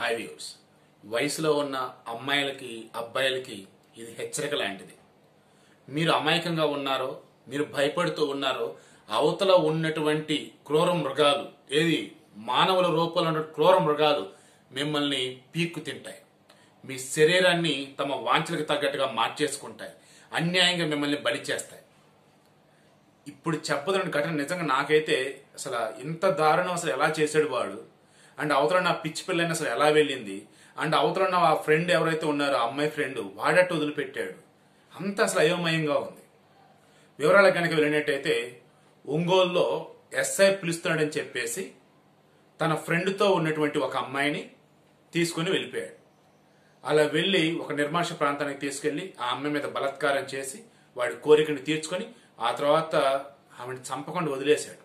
high views వయసులో ఉన్న అమ్మాయిలకి అబ్బాయిలకి ఇది హెచ్చరిక లాంటిది మీరు అమాయకంగా ఉన్నారో మీరు భయపడుతూ ఉన్నారో అవతల ఉన్నటువంటి క్రూర మృగాలు ఏది మానవుల రూపంలో ఉన్న క్రూర మృగాలు మిమ్మల్ని పీక్కు తింటాయి మీ శరీరాన్ని తమ వాంఛలకు తగ్గట్టుగా మార్చేసుకుంటాయి అన్యాయంగా మిమ్మల్ని బలి చేస్తాయి ఇప్పుడు చెప్పదన్న ఘటన నిజంగా నాకైతే అసలు ఇంత దారుణం అసలు ఎలా చేశాడు వాడు అండ్ అవతల నా పిచ్చి పిల్లని అసలు ఎలా వెళ్ళింది అండ్ అవతల నా ఆ ఫ్రెండ్ ఎవరైతే ఉన్నారో ఆ అమ్మాయి ఫ్రెండ్ వాడట్టు వదిలిపెట్టాడు అంత అసలు అయోమయంగా ఉంది వివరాలకు కనుక వెళ్ళినట్టయితే ఒంగోలులో ఎస్ఐ పిలుస్తున్నాడని చెప్పేసి తన ఫ్రెండ్తో ఉన్నటువంటి ఒక అమ్మాయిని తీసుకుని వెళ్ళిపోయాడు అలా వెళ్ళి ఒక నిర్మాష ప్రాంతానికి తీసుకెళ్లి ఆ అమ్మాయి మీద బలాత్కారం చేసి వాడి కోరికను తీర్చుకొని ఆ తర్వాత ఆమెను చంపకుండా వదిలేశాడు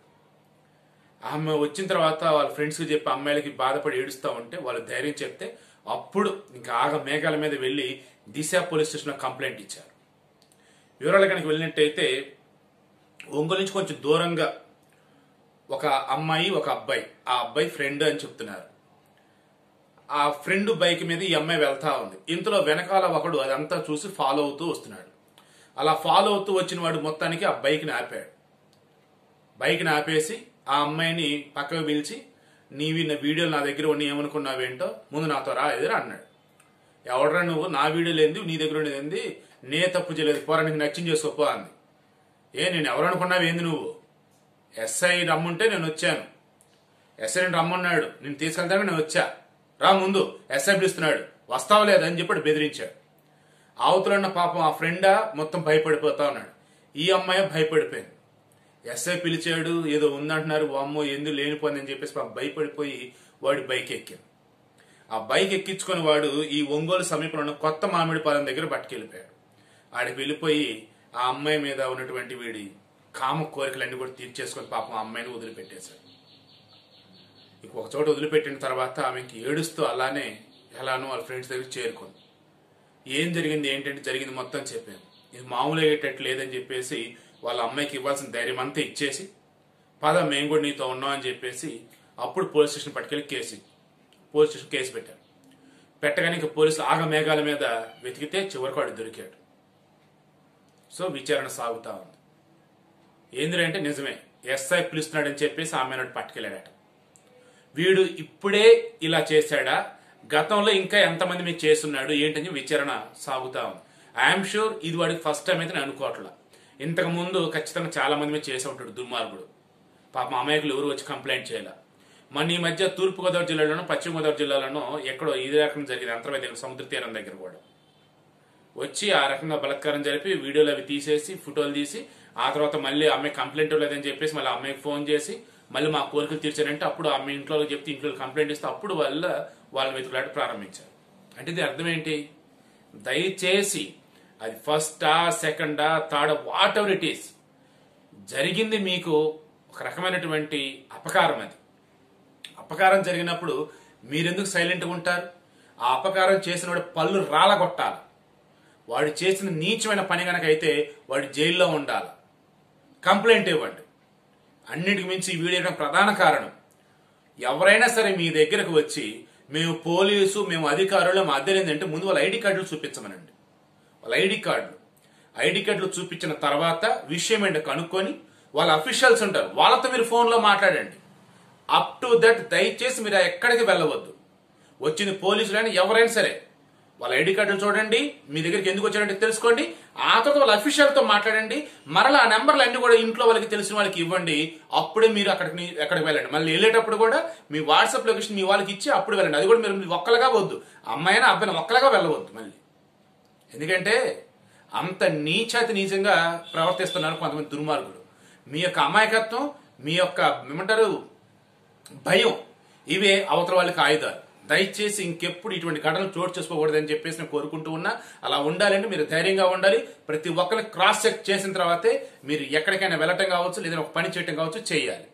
ఆమె వచ్చిన తర్వాత వాళ్ళ ఫ్రెండ్స్కి చెప్పి అమ్మాయిలకి బాధపడి ఏడుస్తూ ఉంటే వాళ్ళు ధైర్యం చెప్తే అప్పుడు ఇంకా ఆగ మేఘాల మీద వెళ్ళి దిశ పోలీస్ స్టేషన్లో కంప్లైంట్ ఇచ్చారు వివరాలు కనుక వెళ్ళినట్టయితే ఒంగోలు నుంచి కొంచెం దూరంగా ఒక అమ్మాయి ఒక అబ్బాయి ఆ అబ్బాయి ఫ్రెండ్ అని చెప్తున్నారు ఆ ఫ్రెండ్ బైక్ మీద ఈ అమ్మాయి వెళ్తా ఉంది ఇంతలో వెనకాల ఒకడు అదంతా చూసి ఫాలో అవుతూ వస్తున్నాడు అలా ఫాలో అవుతూ వచ్చిన వాడు మొత్తానికి ఆ బైక్ని ఆపాడు బైక్ని ఆపేసి ఆ అమ్మాయిని పక్కకు పిలిచి నీవి నా వీడియోలు నా దగ్గర ఉన్న ఏమనుకున్నావేంటో ముందు నాతో రా ఎదురు అన్నాడు ఎవడరా నువ్వు నా వీడియోలు ఏంది నీ దగ్గర ఉండేది ఏంది నే తప్పు చేయలేదు పోరా నీకు నచ్చింది చేసుకోపో అంది ఏ నేను ఎవరు అనుకున్నావు ఏంది నువ్వు ఎస్ఐ రమ్ముంటే నేను వచ్చాను ఎస్ఐ రమ్మన్నాడు నేను తీసుకెళ్తాను నేను వచ్చా రా ముందు ఎస్ఐ పిలుస్తున్నాడు వస్తావు లేదని చెప్పి బెదిరించాడు అవతల ఉన్న పాపం ఆ ఫ్రెండా మొత్తం భయపడిపోతా ఉన్నాడు ఈ అమ్మాయి భయపడిపోయింది ఎస్ఐ పిలిచాడు ఏదో ఉందంటున్నారు వామ్మో ఎందు లేనిపోయిందని చెప్పేసి పాపం భయపడిపోయి వాడి బైక్ ఎక్కాను ఆ బైక్ ఎక్కించుకొని వాడు ఈ ఒంగోలు సమీపంలో ఉన్న కొత్త మామిడిపాలెం దగ్గర పట్టుకెళ్ళిపోయాడు ఆడికి వెళ్ళిపోయి ఆ అమ్మాయి మీద ఉన్నటువంటి వీడి కామ కోరికలన్నీ కూడా తీర్చేసుకొని పాపం ఆ అమ్మాయిని వదిలిపెట్టేశాడు ఇక ఒక చోట వదిలిపెట్టిన తర్వాత ఆమెకి ఏడుస్తూ అలానే ఎలానో వాళ్ళ ఫ్రెండ్స్ దగ్గర చేరుకుంది ఏం జరిగింది ఏంటంటే జరిగింది మొత్తం చెప్పాను ఇది మామూలు అయ్యేటట్టు లేదని చెప్పేసి వాళ్ళ అమ్మాయికి ఇవ్వాల్సిన ధైర్యం అంతా ఇచ్చేసి పద మేము కూడా నీతో ఉన్నాం అని చెప్పేసి అప్పుడు పోలీస్ స్టేషన్ పట్టుకెళ్ళి కేసు పోలీస్ స్టేషన్ కేసు పెట్టారు పెట్టగానే ఇంకా పోలీసులు ఆగ మేఘాల మీద వెతికితే చివరికి వాడు దొరికాడు సో విచారణ సాగుతా ఉంది ఏందిరంటే నిజమే ఎస్ఐ పిలుస్తున్నాడని చెప్పేసి ఆమె నాడు పట్టుకెళ్ళాడట వీడు ఇప్పుడే ఇలా చేశాడా గతంలో ఇంకా ఎంతమంది మీద చేస్తున్నాడు ఏంటని విచారణ సాగుతా ఉంది ఐఎమ్ షూర్ ఇది వాడికి ఫస్ట్ టైం అయితే నేను అనుకోవట్లా ఇంతకు ముందు ఖచ్చితంగా చాలా మంది మీద చేసే ఉంటాడు దుర్మార్గుడు పాపం అమాయకులు ఎవరు వచ్చి కంప్లైంట్ చేయాల మన ఈ మధ్య తూర్పుగోదావరి జిల్లాలోనూ పశ్చిమ గోదావరి జిల్లాలోనూ ఎక్కడో ఇదే రకం జరిగింది అంతర్వేది దగ్గర సముద్ర తీరం దగ్గర కూడా వచ్చి ఆ రకంగా బలత్కారం జరిపి వీడియోలు అవి తీసేసి ఫోటోలు తీసి ఆ తర్వాత మళ్ళీ అమ్మాయి కంప్లైంట్ లేదని చెప్పేసి మళ్ళీ అమ్మాయికి ఫోన్ చేసి మళ్ళీ మా కోరికలు తీర్చారంటే అప్పుడు అమ్మాయి ఇంట్లో చెప్తే ఇంట్లో కంప్లైంట్ ఇస్తే అప్పుడు వాళ్ళ వాళ్ళని వెతుకులాట ప్రారంభించారు అంటే ఇది అర్థం ఏంటి దయచేసి అది ఫస్టా సెకండా third whatever it is జరిగింది మీకు ఒక రకమైనటువంటి అపకారం అది అపకారం జరిగినప్పుడు మీరెందుకు సైలెంట్గా ఉంటారు ఆ అపకారం చేసిన వాడు పళ్ళు రాలగొట్టాలి వాడు చేసిన నీచమైన పని గనక అయితే వాడు జైల్లో ఉండాలి కంప్లైంట్ ఇవ్వండి అన్నిటికి మించి ఈ వీడియో చేయడం ప్రధాన కారణం ఎవరైనా సరే మీ దగ్గరకు వచ్చి మేము పోలీసు మేము అధికారులు మా అద్దెలు ఏంటంటే ముందు వాళ్ళ ఐడి కార్డులు చూపించమనండి వాళ్ళ ఐడి కార్డులు ఐడి కార్డులు చూపించిన తర్వాత విషయం ఏంటో కనుక్కొని వాళ్ళ అఫీషియల్స్ ఉంటారు వాళ్ళతో మీరు ఫోన్లో మాట్లాడండి అప్ టు దట్ దయచేసి మీరు ఎక్కడికి వెళ్ళవద్దు వచ్చింది పోలీసులైనా ఎవరైనా సరే వాళ్ళ ఐడి కార్డులు చూడండి మీ దగ్గరికి ఎందుకు వచ్చారంటే తెలుసుకోండి ఆ తర్వాత వాళ్ళ అఫీషియల్తో మాట్లాడండి మరలా ఆ నెంబర్లు అన్ని కూడా ఇంట్లో వాళ్ళకి తెలిసిన వాళ్ళకి ఇవ్వండి అప్పుడే మీరు అక్కడికి ఎక్కడికి వెళ్ళండి మళ్ళీ వెళ్ళేటప్పుడు కూడా మీ వాట్సాప్ లొకేషన్ మీ వాళ్ళకి ఇచ్చి అప్పుడు వెళ్ళండి అది కూడా మీరు మీరు ఒక్కలుగా వద్దు అమ్మాయినా అబ్బాయిని ఒక్కలుగా వెళ్ళవద్దు మళ్ళీ ఎందుకంటే అంత నీచాతి నీచంగా ప్రవర్తిస్తున్నారు కొంతమంది దుర్మార్గులు మీ యొక్క అమాయకత్వం మీ యొక్క ఏమంటారు భయం ఇవే అవతల వాళ్ళకి ఆయుధాలు దయచేసి ఇంకెప్పుడు ఇటువంటి ఘటనలు చోటు చేసుకోకూడదని చెప్పేసి నేను కోరుకుంటూ ఉన్నా అలా ఉండాలంటే మీరు ధైర్యంగా ఉండాలి ప్రతి ఒక్కరిని క్రాస్ చెక్ చేసిన తర్వాతే మీరు ఎక్కడికైనా వెళ్ళటం కావచ్చు లేదా ఒక పని చేయటం కావచ్చు చేయాలి